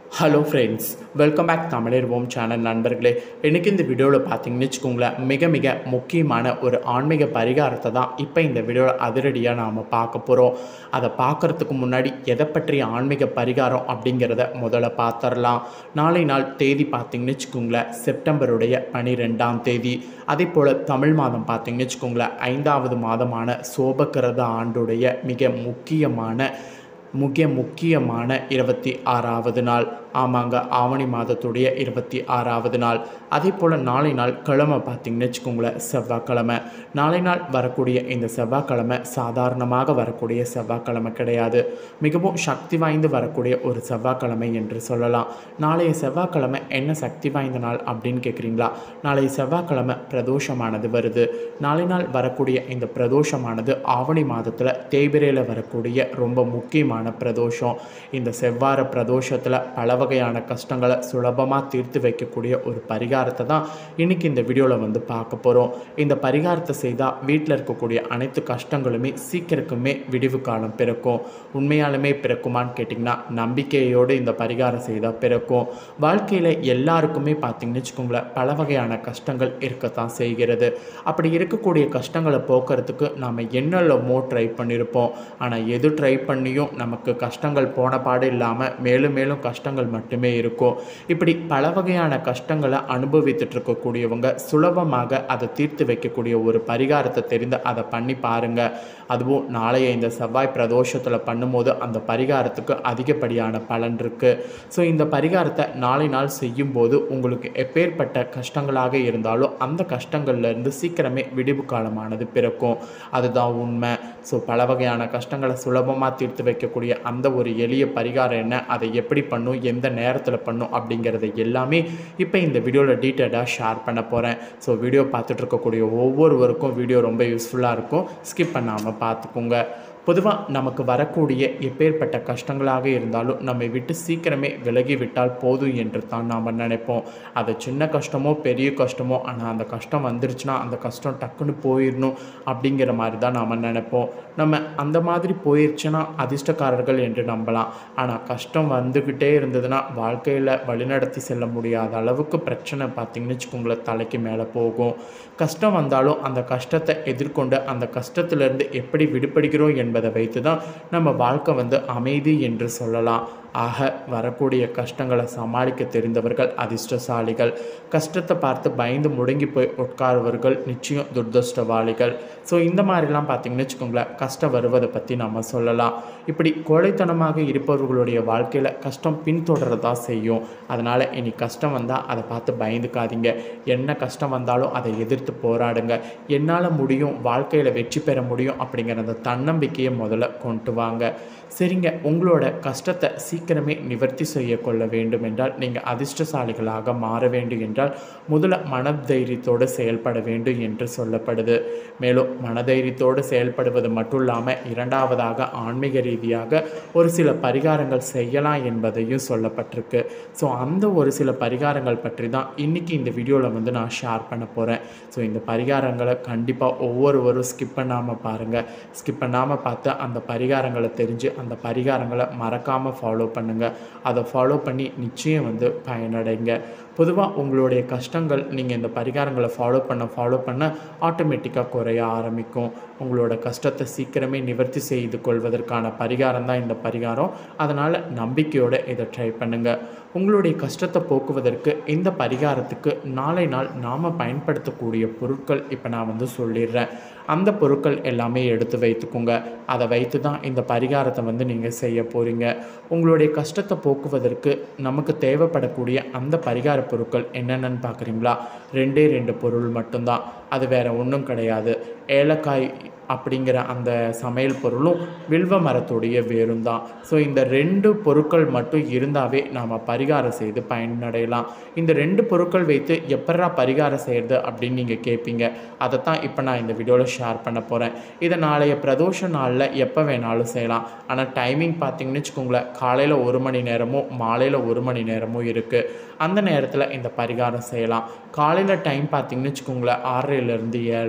hello friends welcome back தமிழர்வோம் channel நண்பர்களே இன்றைக்கி இந்த வீடியோவில் பார்த்தீங்கன்னு வச்சுக்கோங்களேன் மிக மிக முக்கியமான ஒரு ஆன்மீக பரிகாரத்தை தான் இப்போ இந்த வீடியோவில் அதிரடியாக நாம் பார்க்க போகிறோம் அதை பார்க்குறதுக்கு முன்னாடி எதை பற்றிய ஆன்மீக பரிகாரம் அப்படிங்கிறத முதல்ல பார்த்துடலாம் நாளை நாள் தேதி பார்த்தீங்கன்னு வச்சுக்கோங்களேன் செப்டம்பருடைய பனிரெண்டாம் தேதி அதே போல் தமிழ் மாதம் பார்த்தீங்கன்னு வச்சுக்கோங்களேன் ஐந்தாவது மாதமான சோபக்கிரத ஆண்டுடைய மிக முக்கியமான மிக முக்கியமான இருபத்தி ஆறாவது நாள் ஆமாங்க ஆவணி மாதத்துடைய இருபத்தி ஆறாவது நாள் அதே போல் நாளை நாள் கிழமை பார்த்தீங்கன்னு வச்சுக்கோங்களேன் செவ்வாய்க்கிழமை நாளை நாள் வரக்கூடிய இந்த செவ்வாய்க்கிழமை சாதாரணமாக வரக்கூடிய செவ்வாய்க்கிழமை கிடையாது மிகவும் சக்தி வாய்ந்து வரக்கூடிய ஒரு செவ்வாய்க்கிழமை என்று சொல்லலாம் நாளைய செவ்வாய்க்கிழமை என்ன சக்தி வாய்ந்த நாள் அப்படின்னு கேட்குறீங்களா நாளைய செவ்வாய்க்கிழமை பிரதோஷமானது வருது நாளை நாள் வரக்கூடிய இந்த பிரதோஷமானது ஆவணி மாதத்தில் தேய்பிரையில் வரக்கூடிய ரொம்ப முக்கியமான பிரதோஷம் இந்த செவ்வார பிரதோஷத்தில் பல வகையான கஷ்டங்களை சுலபமாக தீர்த்து வைக்கக்கூடிய ஒரு பரிகாரத்தை தான் இன்னைக்கு இந்த வீடியோவில் வந்து பார்க்க போகிறோம் இந்த பரிகாரத்தை செய்தால் வீட்டில் இருக்கக்கூடிய அனைத்து கஷ்டங்களுமே சீக்கிரக்குமே விடிவு காலம் பிறக்கும் உண்மையாலுமே பிறக்குமான்னு கேட்டிங்கன்னா நம்பிக்கையோடு இந்த பரிகாரம் செய்தால் பிறக்கும் வாழ்க்கையில் எல்லாருக்குமே பார்த்தீங்கன்னு வச்சுக்கோங்களேன் பல வகையான கஷ்டங்கள் இருக்கத்தான் செய்கிறது அப்படி இருக்கக்கூடிய கஷ்டங்களை போக்குறதுக்கு நாம் என்னெல்லாமோ ட்ரை பண்ணியிருப்போம் ஆனால் எது ட்ரை பண்ணியும் நமக்கு கஷ்டங்கள் போன பாடு இல்லாமல் மேலும் மேலும் கஷ்டங்கள் மட்டுமே இருக்கும் இப்படி பல வகையான கஷ்டங்களை அனுபவித்துட்டு இருக்கக்கூடியவங்க சுலபமாக அதை தீர்த்து வைக்கக்கூடிய ஒரு பரிகாரத்தை தெரிந்து அதை பண்ணி பாருங்க அதுவும் நாளைய இந்த செவ்வாய் பிரதோஷத்தில் பண்ணும்போது அந்த பரிகாரத்துக்கு அதிகப்படியான பலன் இருக்குது ஸோ இந்த பரிகாரத்தை நாளை நாள் செய்யும்போது உங்களுக்கு எப்பேற்பட்ட கஷ்டங்களாக இருந்தாலும் அந்த கஷ்டங்கள்லேருந்து சீக்கிரமே விடிவு காலமானது பிறக்கும் அதுதான் உண்மை ஸோ பல வகையான கஷ்டங்களை சுலபமாக தீர்த்து வைக்கக்கூடிய அந்த ஒரு எளிய பரிகாரம் என்ன அதை எப்படி பண்ணும் எந்த நேரத்தில் பண்ணும் அப்படிங்கிறத எல்லாமே இப்போ இந்த வீடியோவில் டீட்டெயிலாக ஷேர் பண்ண போகிறேன் ஸோ வீடியோ பார்த்துட்டு இருக்கக்கூடிய ஒவ்வொருவருக்கும் வீடியோ ரொம்ப யூஸ்ஃபுல்லாக இருக்கும் ஸ்கிப் பண்ணாமல் பார்த்துக்கோங்க பொதுவாக நமக்கு வரக்கூடிய எப்பேற்பட்ட கஷ்டங்களாக இருந்தாலும் நம்மை விட்டு சீக்கிரமே விலகி விட்டால் போதும் என்று தான் நாம் நினைப்போம் அது சின்ன கஷ்டமோ பெரிய கஷ்டமோ ஆனால் அந்த கஷ்டம் வந்துருச்சுன்னா அந்த கஷ்டம் டக்குன்னு போயிடணும் அப்படிங்கிற மாதிரி தான் நாம் நினைப்போம் நம்ம அந்த மாதிரி போயிடுச்சுன்னா அதிர்ஷ்டக்காரர்கள் என்று நம்பலாம் ஆனால் கஷ்டம் வந்துக்கிட்டே இருந்ததுன்னா வாழ்க்கையில் வழிநடத்தி செல்ல முடியாத அளவுக்கு பிரச்சனை பார்த்திங்கன்னு வச்சுக்கோங்களேன் தலைக்கு மேலே போகும் கஷ்டம் வந்தாலும் அந்த கஷ்டத்தை எதிர்கொண்டு அந்த கஷ்டத்திலிருந்து எப்படி விடுபடுகிறோம் என்பதை வைத்து தான் நம்ம வாழ்க்கை வந்து அமைதி என்று சொல்லலாம் ஆக வரக்கூடிய கஷ்டங்களை சமாளிக்க தெரிந்தவர்கள் அதிர்ஷ்டசாலிகள் கஷ்டத்தை பார்த்து பயந்து முடங்கி போய் உட்காருவர்கள் நிச்சயம் துர்தஷ்டவாளிகள் ஸோ இந்த மாதிரிலாம் பார்த்திங்கன்னு வச்சுக்கோங்களேன் கஷ்டம் வருவதை பற்றி நம்ம சொல்லலாம் இப்படி கோழைத்தனமாக இருப்பவர்களுடைய வாழ்க்கையில் கஷ்டம் பின்தொடரதா செய்யும் அதனால் இனி கஷ்டம் வந்தால் அதை பார்த்து பயந்துக்காதீங்க என்ன கஷ்டம் வந்தாலும் அதை எதிர்த்து போராடுங்க என்னால் முடியும் வாழ்க்கையில் வெற்றி பெற முடியும் அப்படிங்கிற அந்த தன்னம்பிக்கையை முதல்ல கொண்டு வாங்க சரிங்க உங்களோட கஷ்டத்தை சீக்கிரமே நிவர்த்தி செய்ய கொள்ள வேண்டும் என்றால் நீங்கள் அதிர்ஷ்டசாலிகளாக மாற வேண்டும் என்றால் முதல்ல மனதைரியத்தோடு செயல்பட வேண்டும் என்று சொல்லப்படுது மேலும் மனதைரியத்தோடு செயல்படுவது மட்டும் இல்லாமல் இரண்டாவதாக ஆன்மீக ரீதியாக ஒரு சில பரிகாரங்கள் செய்யலாம் என்பதையும் சொல்லப்பட்டிருக்கு ஸோ அந்த ஒரு சில பரிகாரங்கள் பற்றி தான் இன்றைக்கி இந்த வீடியோவில் வந்து நான் ஷேர் பண்ண போகிறேன் ஸோ இந்த பரிகாரங்களை கண்டிப்பாக ஒவ்வொருவரும் ஸ்கிப் பண்ணாமல் பாருங்கள் ஸ்கிப் பண்ணாமல் பார்த்து அந்த பரிகாரங்களை தெரிஞ்சு அந்த பரிகாரங்களை மறக்காமல் ஃபாலோ பண்ணுங்கள் அதை ஃபாலோ பண்ணி நிச்சயம் வந்து பயனடைங்க பொதுவாக உங்களுடைய கஷ்டங்கள் நீங்கள் இந்த பரிகாரங்களை ஃபாலோ பண்ண ஃபாலோ பண்ண ஆட்டோமேட்டிக்காக குறைய ஆரம்பிக்கும் உங்களோட கஷ்டத்தை சீக்கிரமே நிவர்த்தி செய்து கொள்வதற்கான பரிகாரம் தான் இந்த பரிகாரம் அதனால் நம்பிக்கையோடு இதை ட்ரை பண்ணுங்கள் உங்களுடைய கஷ்டத்தை போக்குவதற்கு இந்த பரிகாரத்துக்கு நாளை நாள் நாம் பயன்படுத்தக்கூடிய பொருட்கள் இப்போ நான் வந்து சொல்லிடுறேன் அந்த பொருட்கள் எல்லாமே எடுத்து வைத்துக்கோங்க அதை வைத்து தான் இந்த பரிகாரத்தை வந்து நீங்கள் செய்ய போகிறீங்க உங்களுடைய கஷ்டத்தை போக்குவதற்கு நமக்கு தேவைப்படக்கூடிய அந்த பரிகார பொருட்கள் என்னென்னு பார்க்குறீங்களா ரெண்டே ரெண்டு பொருள் மட்டும்தான் அது வேறு ஒன்றும் கிடையாது ஏலக்காய் அப்படிங்கிற அந்த சமையல் பொருளும் வில்வ மரத்துடைய வேரும் தான் ஸோ இந்த ரெண்டு பொருட்கள் மட்டும் இருந்தாவே நாம் பரிகாரம் செய்து பயனடையலாம் இந்த ரெண்டு பொருட்கள் வைத்து எப்படா பரிகாரம் செய்கிறது அப்படின்னு நீங்கள் கேட்பீங்க அதை தான் இப்போ நான் இந்த வீடியோவில் ஷேர் பண்ண போகிறேன் இதை நாளைய பிரதோஷ நாளில் எப்போ வேணாலும் செய்யலாம் ஆனால் டைமிங் பார்த்தீங்கன்னு வச்சுக்கோங்களேன் காலையில் ஒரு மணி நேரமும் மாலையில் ஒரு மணி நேரமும் இருக்குது அந்த நேரத்தில் இந்த பரிகாரம் செய்யலாம் காலையில் டைம் பார்த்தீங்கன்னு வச்சுக்கோங்களேன் ஆறரைலேருந்து ஏழரை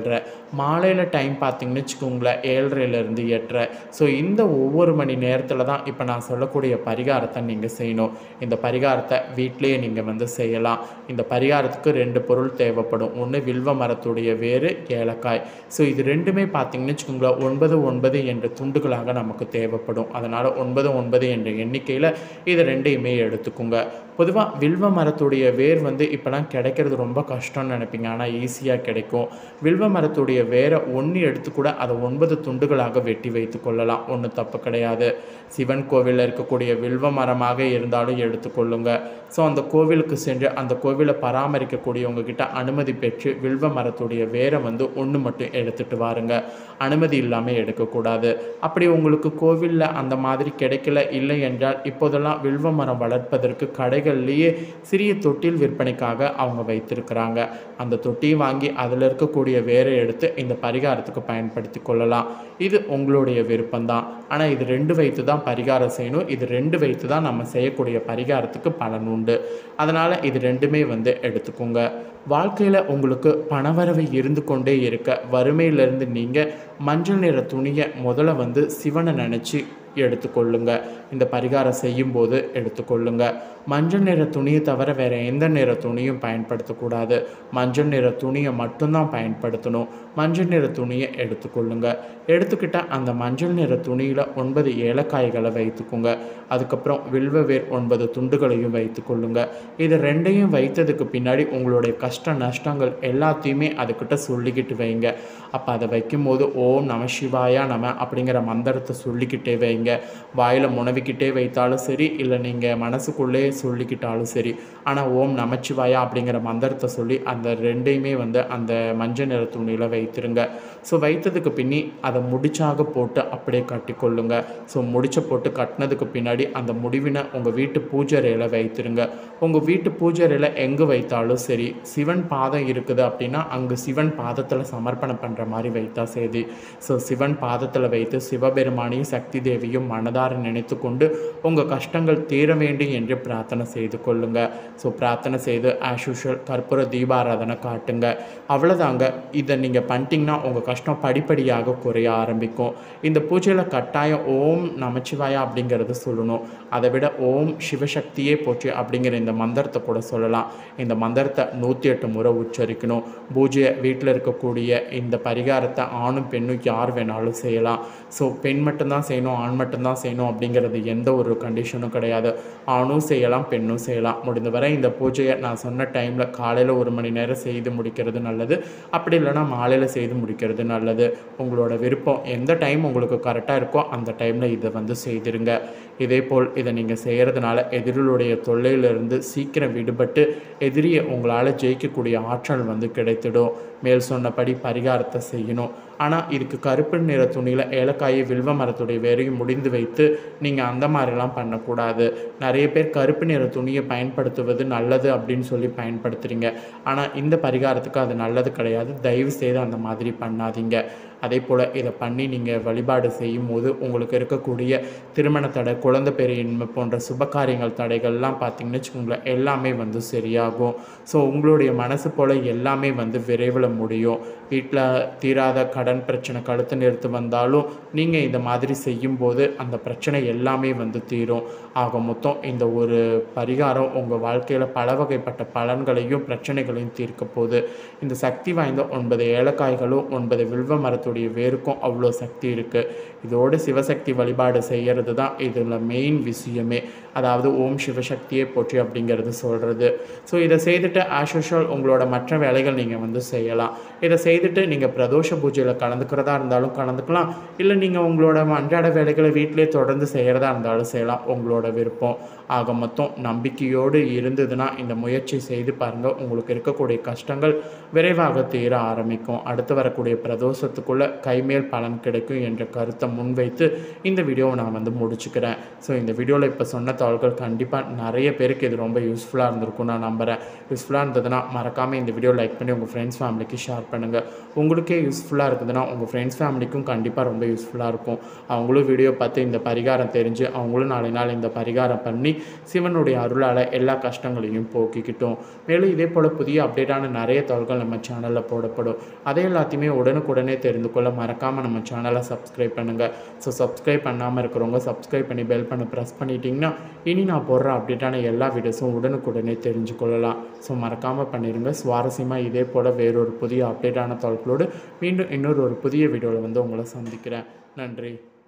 மாலையில் டைம் பார்த்தீங்கன்னு வச்சுக்கோங்களேன் ஏழரைலேருந்து எட்டரை ஸோ இந்த ஒவ்வொரு மணி நேரத்தில் தான் இப்போ நான் சொல்லக்கூடிய பரிகாரத்தை நீங்கள் செய்யணும் இந்த பரிகாரத்தை வீட்டிலேயே நீங்கள் வந்து செய்யலாம் இந்த பரிகாரத்துக்கு ரெண்டு பொருள் தேவைப்படும் ஒன்று வில்வ மரத்துடைய வேறு ஏலக்காய் ஸோ இது ரெண்டுமே பார்த்தீங்கன்னு வச்சுக்கோங்களேன் ஒன்பது ஒன்பது என்ற துண்டுகளாக நமக்கு தேவைப்படும் அதனால் ஒன்பது ஒன்பது என்ற எண்ணிக்கையில் இது ரெண்டையுமே எடுத்துக்கோங்க பொதுவாக வில்வ மரத்துடைய வேர் வந்து இப்போலாம் கிடைக்கிறது ரொம்ப கஷ்டம்னு நினைப்பீங்க ஆனால் ஈஸியாக கிடைக்கும் வில்வ மரத்துடைய வேரை ஒன்று எடுத்து கூட அதை ஒன்பது துண்டுகளாக வெட்டி வைத்து கொள்ளலாம் ஒன்றும் தப்பு கிடையாது சிவன் கோவிலில் இருக்கக்கூடிய வில்வ மரமாக இருந்தாலும் எடுத்துக்கொள்ளுங்க ஸோ அந்த கோவிலுக்கு சென்று அந்த கோவிலை பராமரிக்கக்கூடியவங்க கிட்ட அனுமதி பெற்று வில்வ மரத்துடைய வேரை வந்து ஒன்று மட்டும் எடுத்துட்டு வாருங்க அனுமதி இல்லாமல் எடுக்கக்கூடாது அப்படி உங்களுக்கு கோவிலில் அந்த மாதிரி கிடைக்கல இல்லை என்றால் இப்போதெல்லாம் வில்வ மரம் வளர்ப்பதற்கு கடைகள்லேயே சிறிய தொட்டில் விற்பனைக்காக அவங்க வைத்திருக்கிறாங்க அந்த தொட்டியை வாங்கி அதில் இருக்கக்கூடிய வேரை எடுத்து இந்த பரிகாரத்துக்கு பயன்படுத்தி கொள்ளலாம் இது உங்களுடைய விருப்பம்தான் ஆனால் இது ரெண்டு வைத்து தான் பரிகாரம் செய்யணும் இது ரெண்டு வைத்து தான் நம்ம செய்யக்கூடிய பரிகாரத்துக்கு பலன் உண்டு அதனால் இது ரெண்டுமே வந்து எடுத்துக்கோங்க வாழ்க்கையில் உங்களுக்கு பணவரவு இருந்து கொண்டே இருக்க வறுமையிலிருந்து நீங்கள் மஞ்சள் நிற துணியை முதல்ல வந்து சிவனை நினச்சி எடுத்துக்கொள்ளுங்க இந்த பரிகாரம் செய்யும்போது எடுத்துக்கொள்ளுங்க மஞ்சள் நிற துணியை தவிர வேறு எந்த நிற துணியும் பயன்படுத்தக்கூடாது மஞ்சள் நிற துணியை மட்டும்தான் பயன்படுத்தணும் மஞ்சள் நிற துணியை எடுத்துக்கொள்ளுங்க எடுத்துக்கிட்ட அந்த மஞ்சள் நிற துணியில் ஒன்பது ஏலக்காய்களை வைத்துக்கோங்க அதுக்கப்புறம் வில்வ வேர் ஒன்பது துண்டுகளையும் வைத்துக்கொள்ளுங்க இது ரெண்டையும் வைத்ததுக்கு பின்னாடி உங்களுடைய கஷ்ட நஷ்டங்கள் எல்லாத்தையுமே அதுக்கிட்ட சொல்லிக்கிட்டு வைங்க அப்போ அதை வைக்கும்போது ஓம் நம சிவாயா நம அப்படிங்கிற மந்திரத்தை சொல்லிக்கிட்டே வைங்க வாயில் முனவிக்கிட்டே வைத்தாலும் சரி இல்லை நீங்கள் மனசுக்குள்ளே சொல்லிக்கிட்டாலும் சரி ஆனால் ஓம் நமச்சிவாயா அப்படிங்கிற மந்திரத்தை சொல்லி அந்த ரெண்டையுமே வந்து அந்த மஞ்சள் நிற துணியில் வைத்திருங்க ஸோ வைத்ததுக்கு பின்னி அதை முடிச்சாக போட்டு அப்படியே கட்டிக்கொள்ளுங்க ஸோ முடிச்ச போட்டு கட்டினதுக்கு பின்னாடி அந்த முடிவினை உங்கள் வீட்டு பூஜை அறையில் வைத்திருங்க உங்கள் வீட்டு பூஜை அறையில் எங்கே வைத்தாலும் சரி சிவன் பாதம் இருக்குது அப்படின்னா அங்கே சிவன் பாதத்தில் சமர்ப்பணம் பண்ணுற மாதிரி வைத்தா சரி ஸோ சிவன் பாதத்தில் வைத்து சிவபெருமானையும் சக்தி தேவியும் மனதார நினைத்து கொண்டு உங்கள் கஷ்டங்கள் தீர வேண்டும் என்று பிரார்த்தனை செய்து கொள்ளுங்க ஸோ பிரார்த்தனை செய்து ஆஸ் யூஷுவல் கற்பூர தீபாராதனை காட்டுங்க அவ்வளோதாங்க இதை நீங்கள் பண்ணிட்டீங்கன்னா உங்கள் கஷ்டம் படிப்படியாக குறைய ஆரம்பிக்கும் இந்த பூஜையில் கட்டாயம் ஓம் நமச்சிவாயா அப்படிங்கிறது சொல்லணும் அதை விட ஓம் சிவசக்தியே போச்சு அப்படிங்கிற இந்த மந்திரத்தை கூட சொல்லலாம் இந்த மந்திரத்தை நூற்றி எட்டு முறை உச்சரிக்கணும் பூஜையை வீட்டில் இருக்கக்கூடிய இந்த பரிகாரத்தை ஆணும் பெண்ணும் யார் வேணாலும் செய்யலாம் ஸோ பெண் மட்டும்தான் செய்யணும் ஆண் மட்டும்தான் செய்யணும் அப்படிங்கிறது எந்த ஒரு கண்டிஷனும் கிடையாது ஆணும் செய்யலாம் பெண்ணும் செய்யலாம் முடிந்தவரை இந்த பூஜையை நான் சொன்ன டைமில் காலையில் ஒரு மணி நேரம் செய்து முடிக்கிறது நல்லது அப்படி இல்லைன்னா மாலையில் செய்து முடிக்கிறது நல்லது உங்களோட விருப்பம் எந்த டைம் உங்களுக்கு கரெக்டாக இருக்கோ அந்த டைமில் இதை வந்து செய்திருங்க இதே போல் இதை நீங்கள் செய்கிறதுனால எதிரிகளுடைய தொல்லையிலிருந்து சீக்கிரம் விடுபட்டு எதிரியை உங்களால் ஜெயிக்கக்கூடிய ஆற்றல் வந்து கிடைத்திடும் மேல் சொன்னபடி பரிகாரத்தை செய்யணும் ஆனால் இதுக்கு கருப்பு நிற துணியில் ஏலக்காயை வில்வ மரத்துடைய வேரையும் முடிந்து வைத்து நீங்கள் அந்த மாதிரிலாம் பண்ணக்கூடாது நிறைய பேர் கருப்பு நிற துணியை பயன்படுத்துவது நல்லது அப்படின்னு சொல்லி பயன்படுத்துகிறீங்க ஆனால் இந்த பரிகாரத்துக்கு அது நல்லது கிடையாது தயவு செய்து அந்த மாதிரி பண்ணாதீங்க அதே போல் இதை பண்ணி நீங்கள் வழிபாடு செய்யும் போது உங்களுக்கு இருக்கக்கூடிய திருமண தடை குழந்தை பெரியன்மை போன்ற சுபகாரியங்கள் தடைகள்லாம் பார்த்தீங்கன்னு வச்சுக்கோங்களேன் எல்லாமே வந்து சரியாகும் ஸோ உங்களுடைய மனசு போல் எல்லாமே வந்து விரைவில் முடியும் வீட்டில் தீராத கடன் பிரச்சனை கழுத்து நிறுத்து வந்தாலும் நீங்கள் இந்த மாதிரி செய்யும்போது அந்த பிரச்சனை எல்லாமே வந்து தீரும் ஆக மொத்தம் இந்த ஒரு பரிகாரம் உங்கள் வாழ்க்கையில் பல வகைப்பட்ட பலன்களையும் பிரச்சனைகளையும் தீர்க்க போகுது இந்த சக்தி வாய்ந்த ஒன்பது ஏலக்காய்களும் ஒன்பது வில்வ மரத்துடைய வேருக்கும் அவ்வளோ சக்தி இருக்குது இதோடு சிவசக்தி வழிபாடு செய்கிறது தான் இதில் மெயின் விஷயமே அதாவது ஓம் சிவசக்தியே போற்றி அப்படிங்கிறது சொல்கிறது ஸோ இதை செய்துட்டு ஆஸ் யூஷுவல் உங்களோட மற்ற வேலைகள் நீங்கள் வந்து செய்யலாம் இதை செய்துட்டு நீங்கள் பிரதோஷ பூஜையில் கலந்துக்கிறதா இருந்தாலும் கலந்துக்கலாம் இல்லை நீங்கள் உங்களோட அன்றாட வேலைகளை வீட்டிலே தொடர்ந்து செய்கிறதா இருந்தாலும் செய்யலாம் உங்களோட விருப்பம் ஆக மொத்தம் நம்பிக்கையோடு இருந்ததுன்னா இந்த முயற்சி செய்து பாருங்கள் உங்களுக்கு இருக்கக்கூடிய கஷ்டங்கள் விரைவாக தீர ஆரம்பிக்கும் அடுத்து வரக்கூடிய பிரதோஷத்துக்குள்ளே கைமேல் பலன் கிடைக்கும் என்ற கருத்தை முன்வைத்து இந்த வீடியோவை நான் வந்து முடிச்சுக்கிறேன் ஸோ இந்த வீடியோவில் இப்போ சொன்ன தாள்கள் கண்டிப்பாக நிறைய பேருக்கு இது ரொம்ப யூஸ்ஃபுல்லாக இருந்திருக்கும் நான் நம்புகிறேன் யூஸ்ஃபுல்லாக இருந்ததுன்னா மறக்காமல் இந்த வீடியோ லைக் பண்ணி உங்கள் ஃப்ரெண்ட்ஸ் ஃபேமிலிக்கு ஷேர் பண்ணுங்கள் உங்களுக்கே யூஸ்ஃபுல்லாக இருக்குதுன்னா உங்கள் ஃப்ரெண்ட்ஸ் ஃபேமிலிக்கும் கண்டிப்பாக ரொம்ப யூஸ்ஃபுல்லாக இருக்கும் அவங்களும் வீடியோ பார்த்து இந்த பரிகாரம் தெரிஞ்சு அவங்களும் நாளை நாள் இந்த பரிகாரம் பண்ணி சிவனுடைய அருளால் எல்லா கஷ்டங்களையும் போக்கிக்கிட்டோம் மேலும் இதே போல் புதிய அப்டேட்டான நிறைய தகவல்கள் நம்ம சேனலில் போடப்படும் அதை எல்லாத்தையுமே உடனுக்குடனே தெரிந்து கொள்ள மறக்காமல் நம்ம சேனலை சப்ஸ்கிரைப் பண்ணுங்கள் ஸோ சப்ஸ்கிரைப் பண்ணாமல் இருக்கிறவங்க சப்ஸ்கிரைப் பண்ணி பெல் பண்ண ப்ரெஸ் பண்ணிட்டீங்கன்னா இனி நான் போடுற அப்டேட்டான எல்லா வீடியோஸும் உடனுக்குடனே தெரிஞ்சு கொள்ளலாம் ஸோ மறக்காமல் பண்ணிடுங்க சுவாரஸ்யமாக இதே போல் வேறொரு புதிய அப்டேட்டான தகவல்களோடு மீண்டும் இன்னொரு ஒரு புதிய வீடியோவில் வந்து உங்களை சந்திக்கிறேன் நன்றி